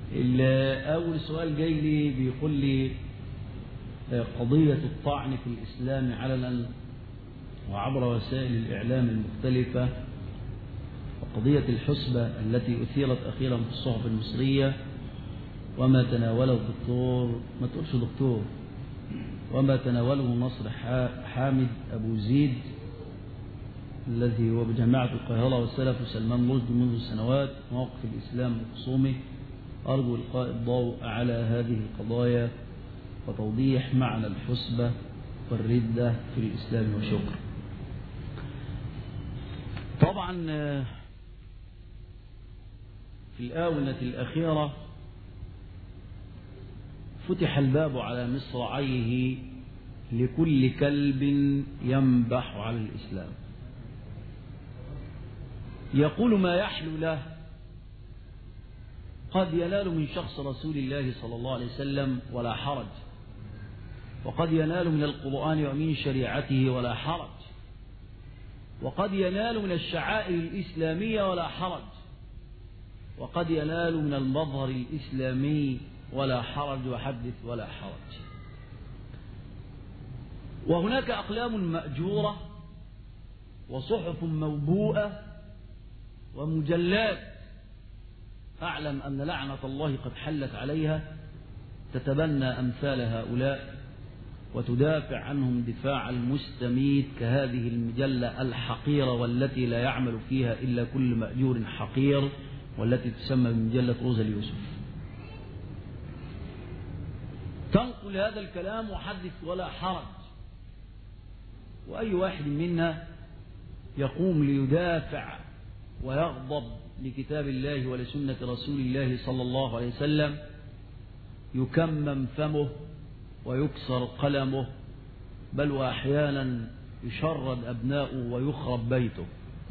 أول سؤال جاي لي بيقول لي قضية الطعن في الإسلام علنا وعبر وسائل الإعلام المختلفة وقضية الحسبة التي أثيرت أخيرا في الصحف المصرية وما تناوله الدكتور ما تقولش دكتور وما تناوله نصر حامد أبو زيد الذي هو بجامعة القاهرة والسلف سلمان رشد منذ سنوات موقف الإسلام وخصومه أرجو إلقاء الضوء على هذه القضايا وتوضيح معنى الحسبة والردة في الإسلام وشكر طبعا في الآونة الأخيرة فتح الباب على مصراعيه لكل كلب ينبح على الإسلام يقول ما يحلو له قد ينال من شخص رسول الله صلى الله عليه وسلم ولا حرج وقد ينال من القرآن ومن شريعته ولا حرج وقد ينال من الشعائر الإسلامية ولا حرج وقد ينال من المظهر الإسلامي ولا حرج وحدث ولا حرج وهناك أقلام مأجورة وصحف موبوءة ومجلات أعلم أن لعنة الله قد حلت عليها تتبنى أمثال هؤلاء وتدافع عنهم دفاع المستميت كهذه المجلة الحقيرة والتي لا يعمل فيها إلا كل مأجور حقير والتي تسمى بمجلة روزا اليوسف تنقل هذا الكلام وحدث ولا حرج وأي واحد منا يقوم ليدافع ويغضب لكتاب الله ولسنة رسول الله صلى الله عليه وسلم يكمم فمه ويكسر قلمه بل وأحيانا يشرد أبناؤه ويخرب بيته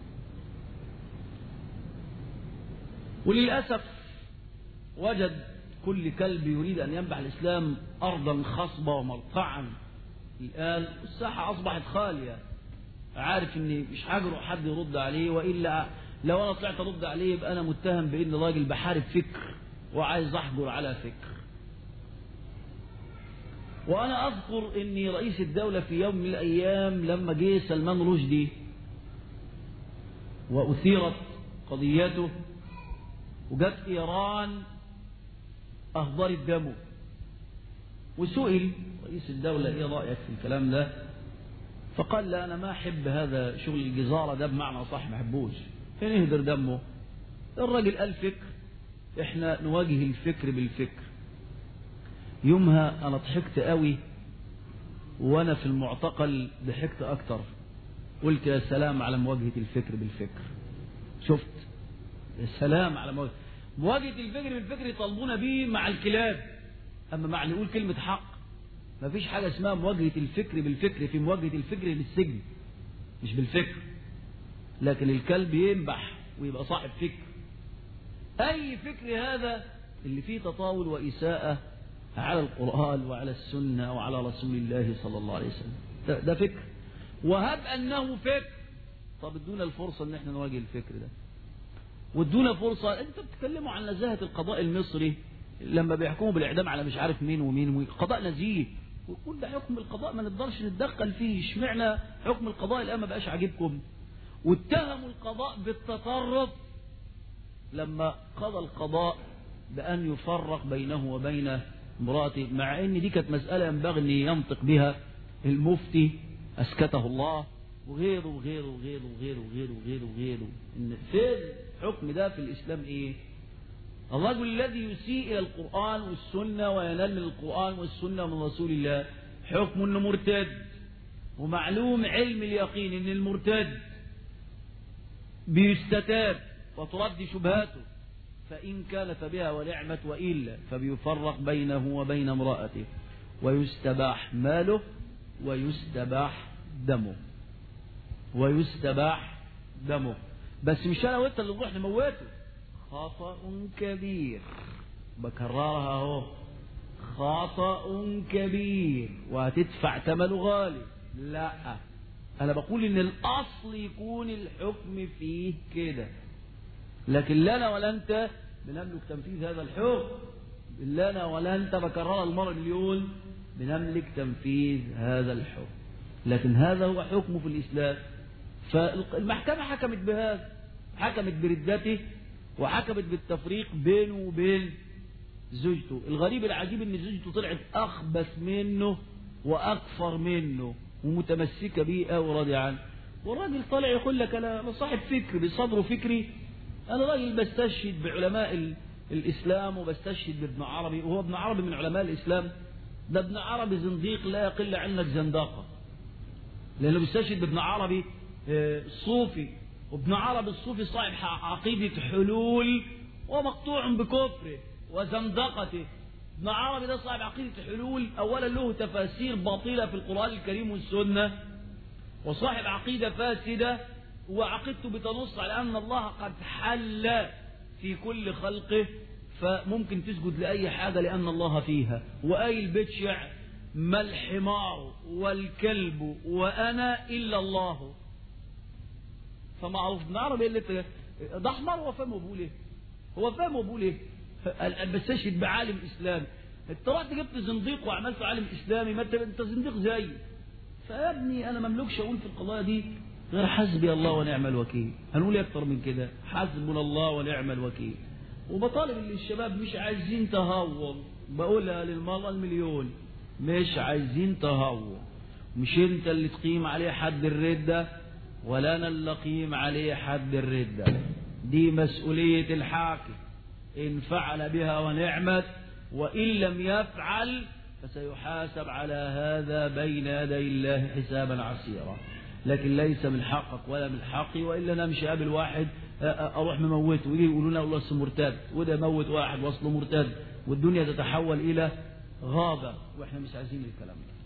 وللأسف وجد كل كلب يريد أن ينبح الإسلام أرضا خصبة ومرتعا الآن الساحة أصبحت خالية عارف إني مش هجرؤ حد يرد عليه وإلا لو أنا طلعت أرد عليه يبقى أنا متهم بإن راجل بحارب فكر وعايز أحجر على فكر وأنا أذكر إن رئيس الدولة في يوم من الأيام لما جه سلمان رشدي وأثيرت قضيته وجت إيران أهدرت دمه وسئل رئيس الدولة إيه رأيك في الكلام ده فقال لا أنا ما أحب هذا شغل الجزارة ده بمعنى صح ما أحبوش فين يهدر دمه الراجل قال فكر احنا نواجه الفكر بالفكر يومها انا ضحكت قوي وانا في المعتقل ضحكت اكتر قلت يا سلام على مواجهة الفكر بالفكر شفت يا سلام على مواجهة مواجهة الفكر بالفكر يطالبون به مع الكلاب اما مع اللي يقول كلمة حق ما فيش حاجة اسمها مواجهة الفكر بالفكر في مواجهة الفكر للسجن مش بالفكر لكن الكلب ينبح ويبقى صاحب فكر أي فكر هذا اللي فيه تطاول وإساءة على القرآن وعلى السنة وعلى رسول الله صلى الله عليه وسلم ده, ده فكر وهب أنه فكر طب ادونا الفرصة ان احنا نواجه الفكر ده وادونا فرصة انت بتتكلموا عن نزاهة القضاء المصري لما بيحكموا بالإعدام على مش عارف مين ومين ومين قضاء نزيه ويقول ده حكم القضاء ما نقدرش نتدخل فيه اشمعنى حكم القضاء الآن ما بقاش عاجبكم واتهموا القضاء بالتطرف لما قضى القضاء بأن يفرق بينه وبين امرأته مع ان دي كانت مسألة ينبغي ان ينطق بها المفتي اسكته الله وغيره وغيره وغيره وغيره وغيره وغيره وغيره ان فين الحكم ده في الاسلام ايه الرجل الذي يسيء الى القرآن والسنة وينال من القرآن والسنة من رسول الله حكم انه مرتد ومعلوم علم اليقين ان المرتد بيستتاب وترد شبهاته فإن كان فبها ونعمت وإلا فبيفرق بينه وبين امرأته ويستباح ماله ويستباح دمه ويستباح دمه بس مش أنا وأنت اللي نروح نموته خطأ كبير بكررها اهو خطأ كبير وهتدفع ثمنه غالي لا أنا بقول إن الأصل يكون الحكم فيه كده لكن لا أنا ولا أنت بنملك تنفيذ هذا الحكم إلا أنا ولا أنت بكررها المرة مليون بنملك تنفيذ هذا الحكم لكن هذا هو حكمه في الإسلام فالمحكمة حكمت بهذا حكمت بردته وحكمت بالتفريق بينه وبين زوجته الغريب العجيب ان زوجته طلعت اخبث منه واكفر منه ومتمسكة بيه وراضي عنه والراجل طالع يقول لك انا صاحب فكر بصدره فكري انا راجل بستشهد بعلماء الاسلام وبستشهد بابن عربي وهو ابن عربي من علماء الاسلام ده ابن عربي زنديق لا يقل عنك زنداقة لانه بيستشهد بابن عربي صوفي وابن عربي الصوفي صاحب عقيدة حلول ومقطوع بكفره وزندقته ابن عربي ده صاحب عقيدة حلول أولا له تفاسير باطلة في القرآن الكريم والسنة وصاحب عقيدة فاسدة وعقيدته بتنص على أن الله قد حل في كل خلقه فممكن تسجد لأي حاجة لأن الله فيها وآي البيت شعر ما الحمار والكلب وأنا إلا الله فمعروف ابن عربي اللي ده حمار هو فاهم بيقول ايه هو فاهم بيقول ايه بستشهد بعالم اسلامي انت رحت جبت زنديق وعملته عالم اسلامي ما انت انت زنديق زي فيا ابني انا مملكش اقول في القضايا دي غير حسبي الله ونعم الوكيل هنقول ايه اكتر من كده حسبنا الله ونعم الوكيل وبطالب اللي الشباب مش عايزين تهور بقولها للمرة المليون مش عايزين تهور مش انت اللي تقيم عليه حد الردة ولا انا اللي اقيم عليه حد الردة دي مسؤولية الحاكم إن فعل بها ونعمت وإن لم يفعل فسيحاسب على هذا بين يدي الله حسابا عسيرا لكن ليس من حقك ولا من حقي وإلا نمشي قابل واحد أروح مموته ويجي يقولوا لنا والله أصله مرتد وده موت واحد واصله مرتد والدنيا تتحول إلى غابة وإحنا مش عايزين الكلام ده